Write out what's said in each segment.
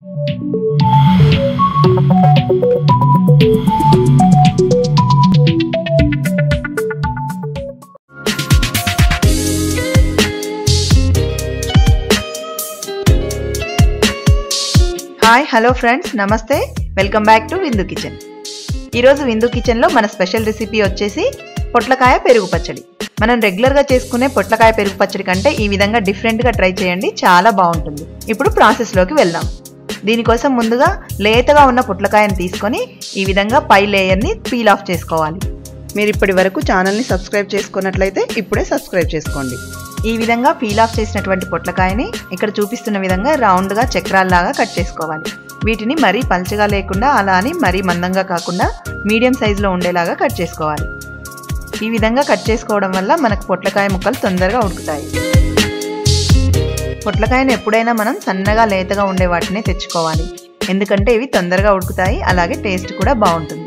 hi hello friends నమస్తే welcome back to Vindu kitchen ఈరోజు విందు కిచెన్లో మన స్పెషల్ రెసిపీ వచ్చేసి పొట్లకాయ పెరుగు పచ్చడి మనం రెగ్యులర్గా చేసుకునే పొట్లకాయ పెరుగు పచ్చడి కంటే ఈ విధంగా డిఫరెంట్గా ట్రై చేయండి చాలా బాగుంటుంది ఇప్పుడు ప్రాసెస్లోకి వెళ్దాం దీనికోసం ముందుగా లేతగా ఉన్న పొట్లకాయను తీసుకొని ఈ విధంగా పై లేయర్ని పీల్ ఆఫ్ చేసుకోవాలి మీరు ఇప్పటి వరకు ఛానల్ని సబ్స్క్రైబ్ చేసుకున్నట్లయితే ఇప్పుడే సబ్స్క్రైబ్ చేసుకోండి ఈ విధంగా పీల్ ఆఫ్ చేసినటువంటి పొట్లకాయని ఇక్కడ చూపిస్తున్న విధంగా రౌండ్గా చక్రాల్లాగా కట్ చేసుకోవాలి వీటిని మరీ పల్చగా లేకుండా అలా అని మరీ మందంగా కాకుండా మీడియం సైజులో ఉండేలాగా కట్ చేసుకోవాలి ఈ విధంగా కట్ చేసుకోవడం వల్ల మనకు పొట్లకాయ ముక్కలు తొందరగా ఉడుకుతాయి పొట్లకాయను ఎప్పుడైనా మనం సన్నగా లేతగా ఉండే వాటినే తెచ్చుకోవాలి ఎందుకంటే ఇవి తొందరగా ఉడుకుతాయి అలాగే టేస్ట్ కూడా బాగుంటుంది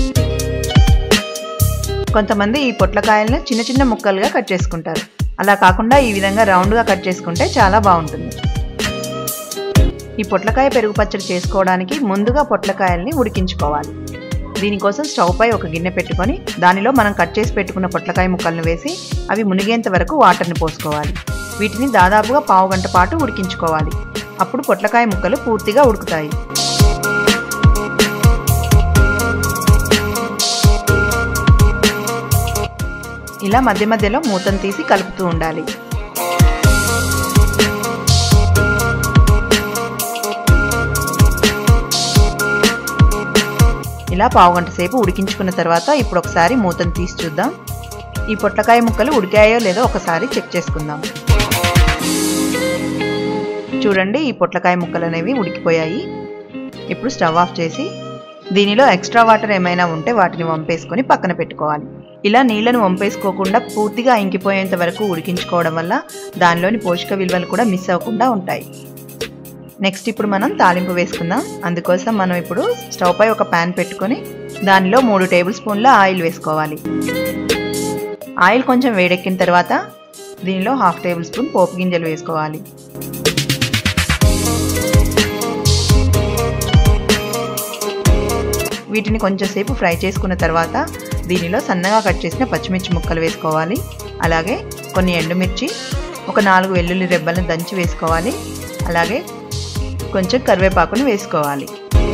కొంతమంది ఈ పొట్లకాయలను చిన్న చిన్న ముక్కలుగా కట్ చేసుకుంటారు అలా కాకుండా ఈ విధంగా రౌండ్గా కట్ చేసుకుంటే చాలా బాగుంటుంది ఈ పొట్లకాయ పెరుగు పచ్చడి చేసుకోవడానికి ముందుగా పొట్లకాయల్ని ఉడికించుకోవాలి దీనికోసం స్టవ్ పై ఒక గిన్నె పెట్టుకొని దానిలో మనం కట్ చేసి పెట్టుకున్న పొట్లకాయ ముక్కలను వేసి అవి మునిగేంత వరకు వాటర్ని పోసుకోవాలి వీటిని దాదాపుగా పావు గంట పాటు ఉడికించుకోవాలి అప్పుడు పొట్లకాయ ముక్కలు పూర్తిగా ఉడుకుతాయి ఇలా మధ్య మధ్యలో మూతను తీసి కలుపుతూ ఉండాలి ఇలా పావుగంట సేపు ఉడికించుకున్న తర్వాత ఇప్పుడు ఒకసారి మూతను తీసి చూద్దాం ఈ పొట్లకాయ ముక్కలు ఉడికాయో లేదో ఒకసారి చెక్ చేసుకుందాం చూడండి ఈ పొట్లకాయ ముక్కలు అనేవి ఉడికిపోయాయి ఇప్పుడు స్టవ్ ఆఫ్ చేసి దీనిలో ఎక్స్ట్రా వాటర్ ఏమైనా ఉంటే వాటిని వంపేసుకొని పక్కన పెట్టుకోవాలి ఇలా నీళ్లను వంపేసుకోకుండా పూర్తిగా ఇంకిపోయేంత వరకు ఉడికించుకోవడం వల్ల దానిలోని పోషక విలువలు కూడా మిస్ అవ్వకుండా ఉంటాయి నెక్స్ట్ ఇప్పుడు మనం తాలింపు వేసుకుందాం అందుకోసం మనం ఇప్పుడు స్టవ్ పై ఒక ప్యాన్ పెట్టుకొని దానిలో మూడు టేబుల్ స్పూన్ల ఆయిల్ వేసుకోవాలి ఆయిల్ కొంచెం వేడెక్కిన తర్వాత దీనిలో హాఫ్ టేబుల్ స్పూన్ పోపు గింజలు వేసుకోవాలి వీటిని కొంచెంసేపు ఫ్రై చేసుకున్న తర్వాత దీనిలో సన్నగా కట్ చేసిన పచ్చిమిర్చి ముక్కలు వేసుకోవాలి అలాగే కొన్ని ఎండుమిర్చి ఒక నాలుగు వెల్లుల్లి రెబ్బలను దంచి వేసుకోవాలి అలాగే కొంచెం కరివేపాకును వేసుకోవాలి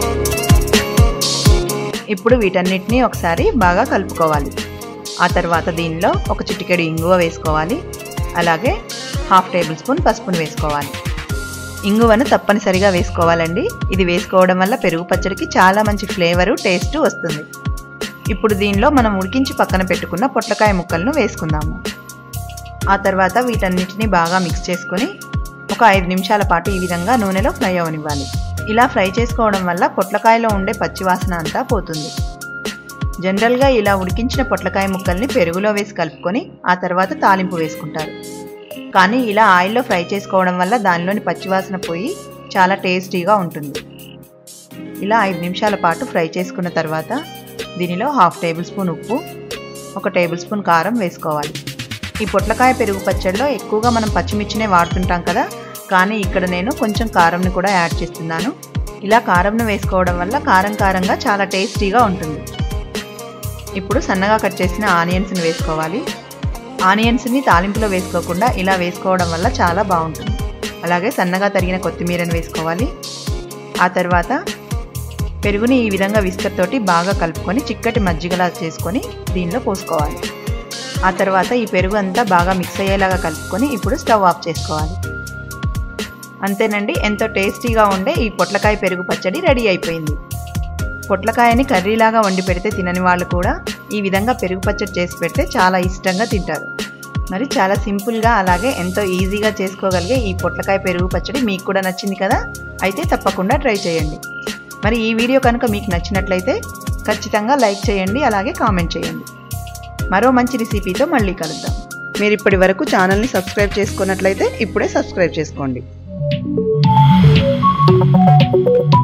ఇప్పుడు వీటన్నిటిని ఒకసారి బాగా కలుపుకోవాలి ఆ తర్వాత దీనిలో ఒక చిటికెడు ఇంగువ వేసుకోవాలి అలాగే హాఫ్ టేబుల్ స్పూన్ పసుపును వేసుకోవాలి ఇంగువను తప్పనిసరిగా వేసుకోవాలండి ఇది వేసుకోవడం వల్ల పెరుగు పచ్చడికి చాలా మంచి ఫ్లేవరు టేస్ట్ వస్తుంది ఇప్పుడు దీనిలో మనం ఉడికించి పక్కన పెట్టుకున్న పొట్లకాయ ముక్కలను వేసుకుందాము ఆ తర్వాత వీటన్నిటిని బాగా మిక్స్ చేసుకొని ఒక ఐదు నిమిషాల పాటు ఈ విధంగా నూనెలో ఫ్రై అవనివ్వాలి ఇలా ఫ్రై చేసుకోవడం వల్ల పొట్లకాయలో ఉండే పచ్చివాసన అంతా పోతుంది జనరల్గా ఇలా ఉడికించిన పొట్లకాయ ముక్కల్ని పెరుగులో వేసి కలుపుకొని ఆ తర్వాత తాలింపు వేసుకుంటారు కానీ ఇలా ఆయిల్లో ఫ్రై చేసుకోవడం వల్ల దానిలోని పచ్చివాసన పోయి చాలా టేస్టీగా ఉంటుంది ఇలా ఐదు నిమిషాల పాటు ఫ్రై చేసుకున్న తర్వాత దీనిలో హాఫ్ టేబుల్ స్పూన్ ఉప్పు ఒక టేబుల్ స్పూన్ కారం వేసుకోవాలి ఈ పొట్లకాయ పెరుగు పచ్చడిలో ఎక్కువగా మనం పచ్చిమిర్చినే వాడుతుంటాం కదా కానీ ఇక్కడ నేను కొంచెం కారంని కూడా యాడ్ చేస్తున్నాను ఇలా కారంను వేసుకోవడం వల్ల కారం కారంగా చాలా టేస్టీగా ఉంటుంది ఇప్పుడు సన్నగా కట్ చేసిన ఆనియన్స్ని వేసుకోవాలి ఆనియన్స్ని తాలింపులో వేసుకోకుండా ఇలా వేసుకోవడం వల్ల చాలా బాగుంటుంది అలాగే సన్నగా తరిగిన కొత్తిమీరని వేసుకోవాలి ఆ తర్వాత పెరుగుని ఈ విధంగా విస్కర్ తోటి బాగా కలుపుకొని చిక్కటి మజ్జిగలా చేసుకొని దీనిలో పోసుకోవాలి ఆ తర్వాత ఈ పెరుగు అంతా బాగా మిక్స్ అయ్యేలాగా కలుపుకొని ఇప్పుడు స్టవ్ ఆఫ్ చేసుకోవాలి అంతేనండి ఎంతో టేస్టీగా ఉండే ఈ పొట్లకాయ పెరుగు పచ్చడి రెడీ అయిపోయింది పొట్లకాయని కర్రీలాగా వండి పెడితే తినని వాళ్ళు కూడా ఈ విధంగా పెరుగు పచ్చడి చేసి పెడితే చాలా ఇష్టంగా తింటారు మరి చాలా సింపుల్గా అలాగే ఎంతో ఈజీగా చేసుకోగలిగే ఈ పొట్లకాయ పెరుగు పచ్చడి మీకు కూడా నచ్చింది కదా అయితే తప్పకుండా ట్రై చేయండి మరి ఈ వీడియో కనుక మీకు నచ్చినట్లయితే ఖచ్చితంగా లైక్ చేయండి అలాగే కామెంట్ చేయండి మరో మంచి రెసిపీతో మళ్ళీ కలుద్దాం మీరు ఇప్పటి వరకు ఛానల్ని సబ్స్క్రైబ్ చేసుకున్నట్లయితే ఇప్పుడే సబ్స్క్రైబ్ చేసుకోండి